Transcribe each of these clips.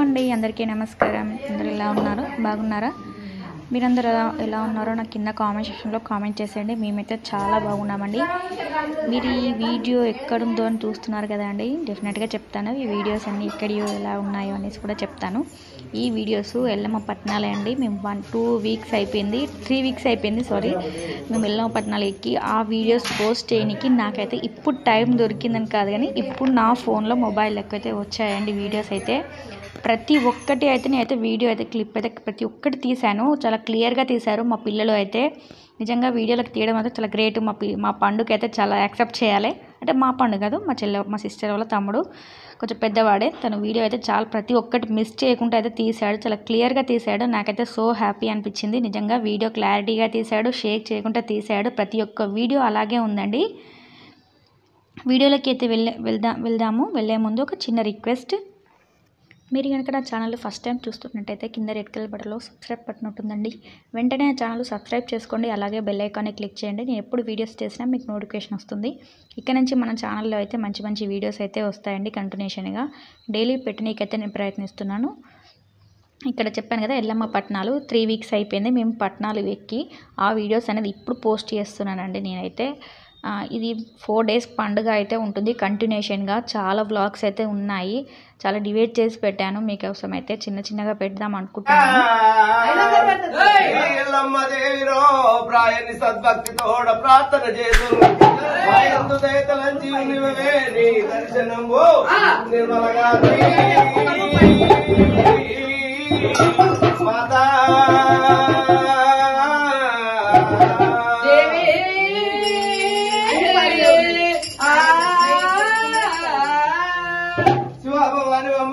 అండి అందరికీ నమస్కారం అందరూ ఎలా ఉన్నారు బాగున్నారా మీరందరూ ఎలా ఎలా ఉన్నారో నాకు కింద కామెంట్ సెక్షన్లో కామెంట్ చేసేయండి మేమైతే చాలా బాగున్నామండి మీరు ఈ వీడియో ఎక్కడుందో అని చూస్తున్నారు కదా అండి డెఫినెట్గా చెప్తాను ఈ వీడియోస్ అన్నీ ఎక్కడియో ఎలా ఉన్నాయో అనేసి కూడా చెప్తాను ఈ వీడియోస్ ఎల్లమ్మ పట్నాలే అండి మేము వన్ టూ వీక్స్ అయిపోయింది త్రీ వీక్స్ అయిపోయింది సారీ మేము ఎల్లమ్మ పట్నాలు ఎక్కి ఆ వీడియోస్ పోస్ట్ చేయడానికి నాకైతే ఇప్పుడు టైం దొరికిందని కాదు కానీ ఇప్పుడు నా ఫోన్లో మొబైల్ అయితే వచ్చాయండి వీడియోస్ అయితే ప్రతి ఒక్కటి అయితే నేనైతే వీడియో అయితే క్లిప్ అయితే ప్రతి ఒక్కటి తీశాను చాలా క్లియర్గా తీశారు మా పిల్లలు అయితే నిజంగా వీడియోలకు తీయడం అయితే చాలా గ్రేట్ మా పి మా పండుగ అయితే చాలా యాక్సెప్ట్ చేయాలి అంటే మా పండుగ కాదు మా చెల్లె మా సిస్టర్ వాళ్ళ తమ్ముడు కొంచెం పెద్దవాడే తను వీడియో అయితే చాలా ప్రతి ఒక్కటి మిస్ చేయకుండా అయితే తీశాడు చాలా క్లియర్గా తీశాడు నాకైతే సో హ్యాపీ అనిపించింది నిజంగా వీడియో క్లారిటీగా తీశాడు షేక్ చేయకుండా తీశాడు ప్రతి ఒక్క వీడియో అలాగే ఉందండి వీడియోలోకి అయితే వెళ్ళే వెళ్దాం వెళ్దాము వెళ్ళే ముందు ఒక చిన్న రిక్వెస్ట్ మీరు కనుక నా ఛానల్ ఫస్ట్ టైం చూస్తున్నట్టయితే కింద రెడ్ కలర్ బటన్లో సబ్స్క్రైబ్ బటన్ ఉంటుందండి వెంటనే ఆ ఛానల్ సబ్స్క్రైబ్ చేసుకోండి అలాగే బెల్ ఐకాన్ని క్లిక్ చేయండి నేను ఎప్పుడు వీడియోస్ చేసినా మీకు నోటిఫికేషన్ వస్తుంది ఇక్కడ నుంచి మన ఛానల్లో అయితే మంచి మంచి వీడియోస్ అయితే వస్తాయండి కంటిన్యూషన్గా డైలీ పెట్టనీకైతే నేను ప్రయత్నిస్తున్నాను ఇక్కడ చెప్పాను కదా ఎల్లమ్మ పట్నాలు త్రీ వీక్స్ అయిపోయింది మేము పట్నాలు ఎక్కి ఆ వీడియోస్ అనేది ఇప్పుడు పోస్ట్ చేస్తున్నానండి నేనైతే ఆ, ఇది ఫోర్ డేస్ పండుగ అయితే ఉంటుంది కంటిన్యూషన్గా చాలా వ్లాగ్స్ అయితే ఉన్నాయి చాలా డివైడ్ చేసి పెట్టాను మీకోసం అయితే చిన్న చిన్నగా పెడదాం అనుకుంటున్నాను దేవిరో ప్రాయని సద్భక్తితోడ ప్రార్థన చేసు ఎందు దయతలంజీవునివే నీ దర్శనము నిర్మలగా మాతా శివభవాని అమ్మ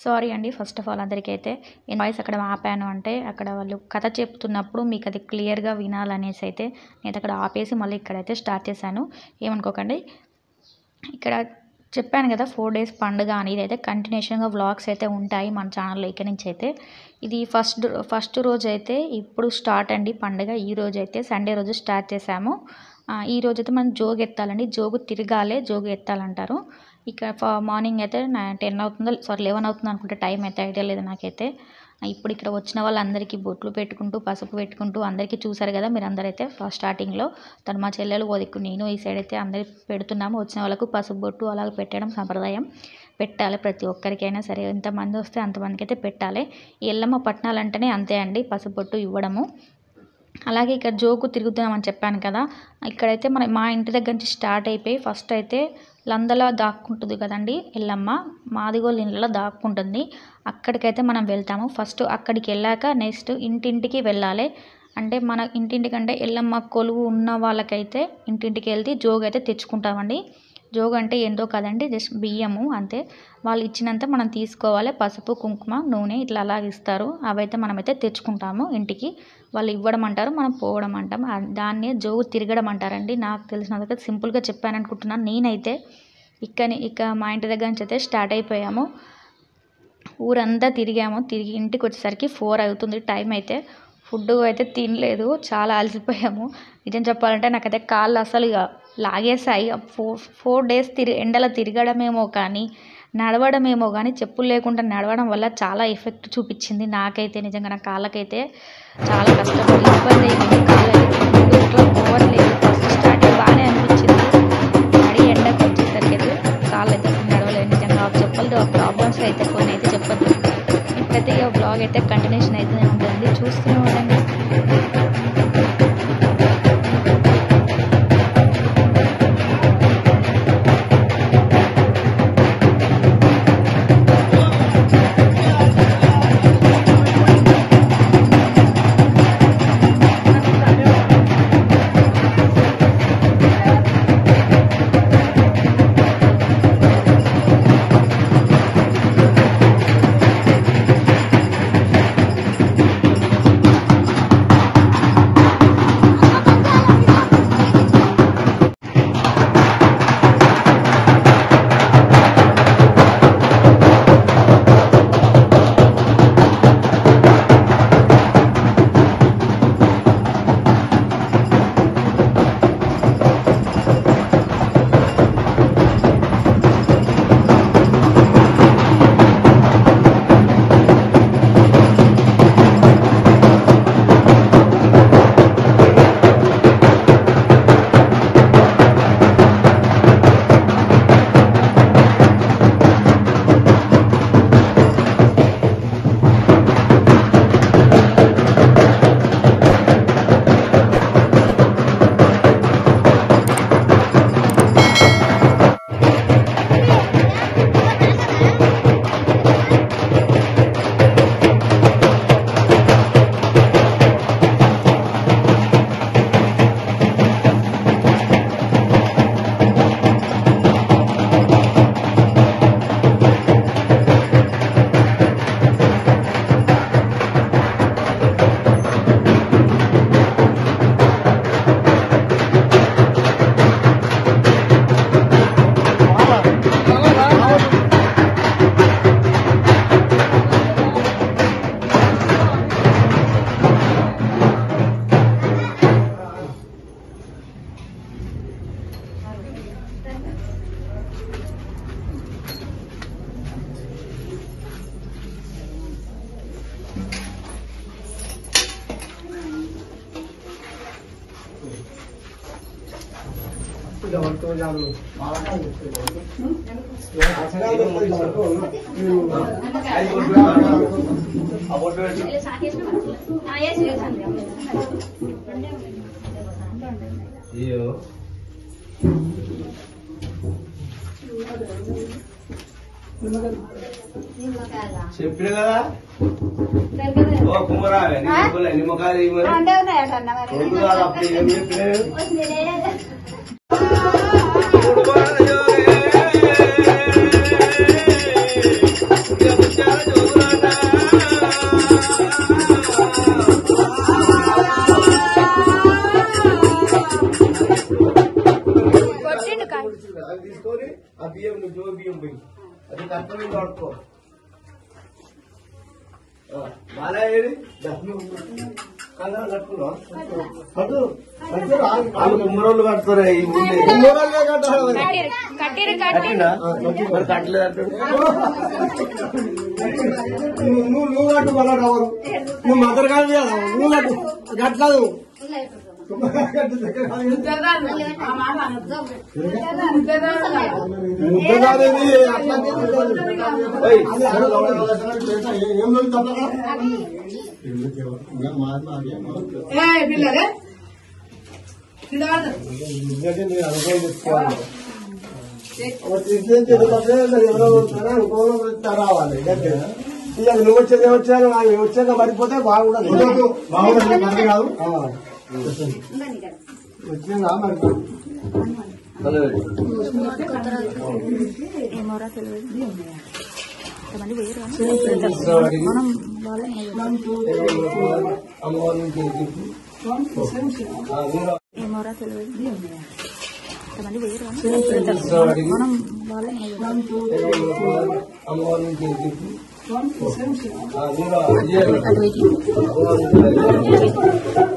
సారీ అండి ఫస్ట్ ఆఫ్ ఆల్ అందరికీ అయితే నేను వాయిస్ అక్కడ ఆపాను అంటే అక్కడ వాళ్ళు కథ చెప్తున్నప్పుడు మీకు అది క్లియర్గా వినాలనేసి అయితే నేను అక్కడ ఆపేసి మళ్ళీ ఇక్కడైతే స్టార్ట్ చేశాను ఏమనుకోకండి ఇక్కడ చెప్పాను కదా ఫోర్ డేస్ పండుగ అని ఇదైతే కంటిన్యూషన్గా వ్లాగ్స్ అయితే ఉంటాయి మన ఛానల్లో ఇక్కడ నుంచి అయితే ఇది ఫస్ట్ ఫస్ట్ రోజు అయితే ఇప్పుడు స్టార్ట్ అండి పండుగ ఈ రోజు అయితే సండే రోజు స్టార్ట్ చేశాము ఆ, ఈ రోజు అయితే మనం జోగు ఎత్తాలండి జోగు తిరగాలే జోగు ఎత్తాలంటారు ఇక్కడ ఫ- మార్నింగ్ అయితే టెన్ అవుతుందో సారీ లెవెన్ అవుతుంది అనుకుంటే టైం అయితే ఐడియా లేదు నాకైతే ఆ, ఇప్పుడు ఇక్కడ వచ్చిన వాళ్ళందరికీ బొట్లు పెట్టుకుంటూ పసుపు పెట్టుకుంటూ అందరికీ చూసారు కదా మీరు అందరైతే ఫస్ట్ స్టార్టింగ్లో తను మా చెల్లెలు ఓ దిక్కు నేను ఈ సైడ్ అయితే అందరికి పెడుతున్నాము వచ్చిన వాళ్ళకు పసుపు బొట్టు అలాగ పెట్టడం సంప్రదాయం పెట్టాలి ప్రతి ఒక్కరికైనా సరే ఎంతమంది వస్తే అంతమందికి అయితే పెట్టాలి ఈ ఎల్లమ్మ పట్నాలంటేనే అంతే అండి పసుపు బొట్టు ఇవ్వడము అలాగే ఇక్కడ జోకు తిరుగుతున్నామని చెప్పాను కదా ఇక్కడైతే మన మా ఇంటి దగ్గర నుంచి స్టార్ట్ అయిపోయి ఫస్ట్ అయితే లందలా దాక్కుంటుంది కదండి ఎల్లమ్మ మాదిగోళ్ళ ఇళ్ళలో దాక్కుంటుంది అక్కడికైతే మనం వెళ్తాము ఫస్ట్ అక్కడికి వెళ్ళాక నెక్స్ట్ ఇంటింటికి వెళ్ళాలి అంటే మన ఇంటింటికంటే ఎల్లమ్మ కొలువు ఉన్న వాళ్ళకైతే ఇంటింటికి వెళ్తే జోగు అయితే తెచ్చుకుంటామండి జోగు అంటే ఏంటో కదండి జస్ట్ బియ్యము అంతే వాళ్ళు ఇచ్చినంత మనం తీసుకోవాలి పసుపు కుంకుమ నూనె ఇట్లా అలాగ ఇస్తారు అవైతే మనమైతే తెచ్చుకుంటాము ఇంటికి వాళ్ళు ఇవ్వడం అంటారు మనం పోవడం అంటాం ఆ- దాన్నే జోగు తిరగడం అంటారండి నాకు తెలిసినందుకు సింపుల్గా చెప్పాను అనుకుంటున్నాను నేనైతే ఇక్కని ఇక మా ఇంటి దగ్గర నుంచి అయితే స్టార్ట్ అయిపోయాము ఊరంతా తిరిగాము తిరిగి ఇంటికి వచ్చేసరికి ఫోర్ అవుతుంది టైం అయితే ఫుడ్ అయితే తినలేదు చాలా అలసిపోయాము నిజం చెప్పాలంటే నాకైతే కాళ్ళు అసలు ఇక లాగేసాయి ఫోర్ ఫోర్ డేస్ తిరి ఎండలో తిరగడమేమో కానీ నడవడమేమో కానీ చెప్పులు లేకుండా నడవడం వల్ల చాలా ఎఫెక్ట్ చూపించింది నాకైతే నిజంగా నా కాళ్ళకైతే చాలా కష్టపడి ఇబ్బంది అయింది కాళ్ళు అయితే ఇట్లా పోవట్లేదు ఫస్ట్ స్టార్టింగ్ బాగానే అనిపించింది మరీ ఎండకు వచ్చేసరికి అయితే కాళ్ళు అయితే అసలు నడవలేదు నిజంగా ఆ చెప్పులతో ప్రాబ్లమ్స్ అయితే కొన్ని అయితే చెప్పొద్దు ఇప్పుడైతే ఇక బ్లాగ్ అయితే కంటిన్యూషన్ అయితేనే ఉంటుంది చూస్తూనే ఉండండి ఆ బొట్టు పెట్టు. అయ్యో చెప్పిన కదా ఓ కుమ్మరావే నీ చెప్పలే నిమ్మకాయలు ఇవ్వమని రెండు కాదు అప్పుడు ఏం చెప్పినావు మూడు వారాలు జోగే. ఇక ముత్యాల బియ్యం నువ్వు జో బియ్యం పోయి అది కష్టం మీద పడుకో బాగా ఏది కంగా కట్టుకున్నావు కట్టు కట్టు ఆగు. వాళ్ళు కుమ్మరోళ్ళు కడతారా ఈ ముందే కుమ్మరాళ్ళే కట్టాలి మరి. కట్టిరు కట్టిందా మరి కట్టలేదు అంటాడు నువ్వు నువ్వు నువ్వు కట్టు మళ్ళా రావరు నువ్వు మదర్ కాదు కదా, నువ్వు కట్టు కట్టలేదు కట్టు దగ్గర కాదు. ముద్ద కాదేది, అట్లాగే ఉంటుంది. ఏయ్, అది అక్కడ లోపల లోపల చేస్తా, ఏ- ఏం రోజు తప్పగా? ఎందుకేమో, ఇంకా మాది మాది ఏమో. ఎందుకంటే నేను అనుభవం చేసుకోవాలి ఒక ఇద్దరు తిరుగుతుంటే ఎవరో వస్తారా ఇంకోలో రావాలి గట్టిగా ఇక నువ్వు వచ్చేది వచ్చాను అవి వచ్చాక మరిపోతే బాగుండదు బాగుండదు మరి కాదు వచ్చిందా మరి హలో. ఏమోరా తెలియదు కొంతమంది వేరు కానీ మనం వాళ్ళని అమ్మవారి నుంచి ఎక్కించి. ఆ, మీరు ఏమోరా తెలియదు కొంతమంది వేరు కానీ మనం వాళ్ళని అమ్మవారి నుంచి ఎక్కించి. ఆ, మీరు అజయ్ అటు వెయిట్ అమ్మవారి నుంచి ఎక్కించి.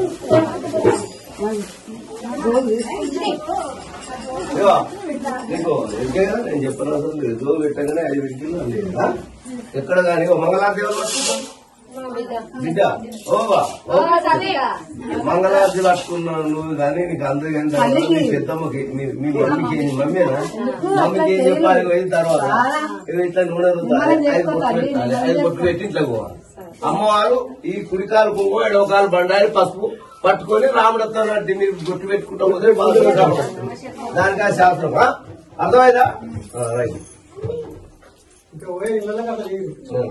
ఇదిగో, నీకు ఎక్కేగా నేను చెప్పిన అసలు లేదు జో పెట్టగానే ఐదు వెంకీలు అన్నీ ఆ? ఎక్కడ కానీ ఓ మంగళారతి ఎవరు పట్టుకుంటారు? బిడ్డ ఓ బా ఓ మంగళారతి పట్టుకున్నావు నువ్వు కానీ నీకు అందరూ కానీ నీ పెద్దమ్మకి మీ- మీ మమ్మీకి నీ మమ్మీనా మమ్మీకి ఏం చెప్పాలి పోయిన తర్వాత ఇది ఇట్లా నూనె రుద్దాలి ఐదు బొట్టు పెట్టాలి ఐదు బొట్టు పెట్టి ఇట్లా పోవాలి అమ్మవారు ఈ కుడికాలు కుంకుమ ఎడవకాలు బండారి పసుపు పట్టుకొని రాముడు వస్తానంటే మీరు గుట్టు పెట్టుకుంటా పోతే బాగుంటాం దానికి ఆ శాస్త్రం ఆ? అర్థమైందా ఆ, రైట్ ఇంకా పోయి ఇళ్ళలో కదా లేదు.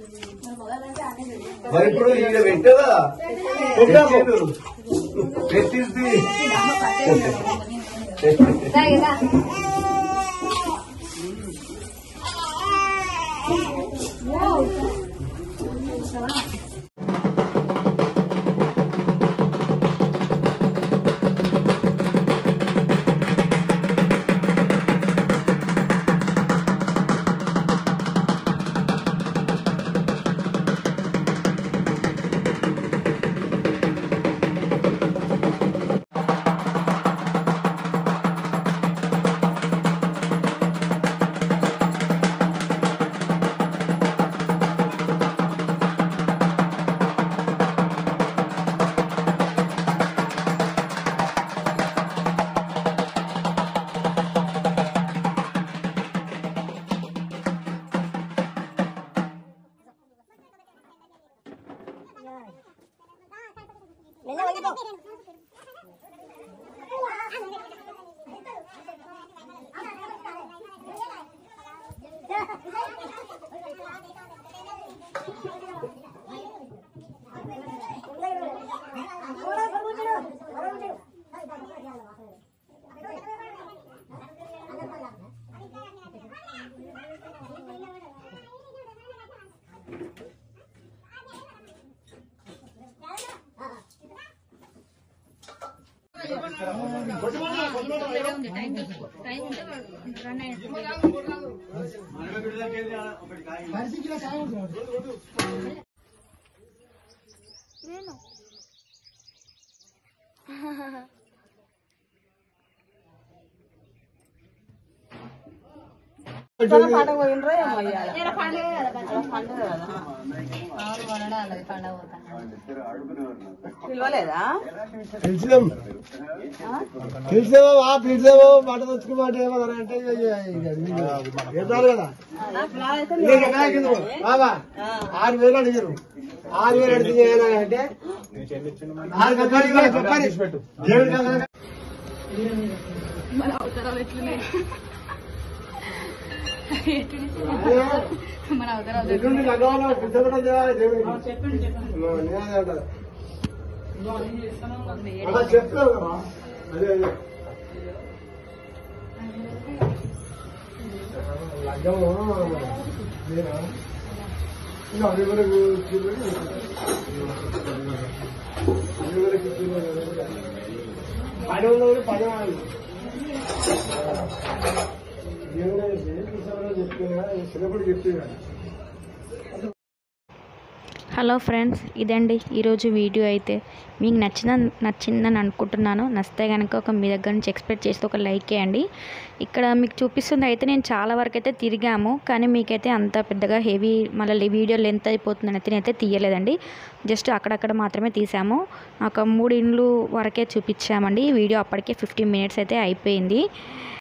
మరి ఇప్పుడు ఈయన పెట్టే కదా పెట్టాము. పెట్టింది పిలవలేదా పిలిచినాం పిలిచినామో ఆ పిలిచినామో మాట తెచ్చుకు మాట ఏమన్నా అంటే ఇక ఇక మీకు చెప్పాలి కదా ఇక ఎక్కడ అడిగిండ్రు? బాబా ఆరు వేలు అడిగారు ఆరు వేలు అడిగితే ఏమైనా అంటే ఆరు కట్టాలి ఇక్కడ చెప్పాలి దేవుడి కదా మన అవతరాలు ఎటువంటి నగవాలో పుస్తకం చేయాలి దేవుడికి నేనే అంటాను. అలా చెప్తాను కదా అదే అదే లగ్గము నేనా ఇంకా అది వరకు చూడండి అది వరకు చూడండి పని ఉన్నది పని వాళ్ళు దేవుడు చెప్తున్నా చిన్నప్పుడు చెప్తున్నా హలో ఫ్రెండ్స్ ఇదండి ఈరోజు వీడియో అయితే మీకు నచ్చిన నచ్చిందని అనుకుంటున్నాను నచ్చితే కనుక ఒక మీ దగ్గర నుంచి ఎక్స్పెక్ట్ చేస్తే ఒక లైక్ చేయండి ఇక్కడ మీకు చూపిస్తుంది అయితే నేను చాలా వరకు అయితే తిరిగాము కానీ మీకైతే అంత పెద్దగా హెవీ మళ్ళీ వీడియో లెంత్ అయిపోతుందని అయితే నేనైతే తీయలేదండి జస్ట్ అక్కడక్కడ మాత్రమే తీసాము ఒక మూడు ఇండ్లు వరకే చూపించామండి వీడియో అప్పటికే ఫిఫ్టీన్ మినిట్స్ అయితే అయిపోయింది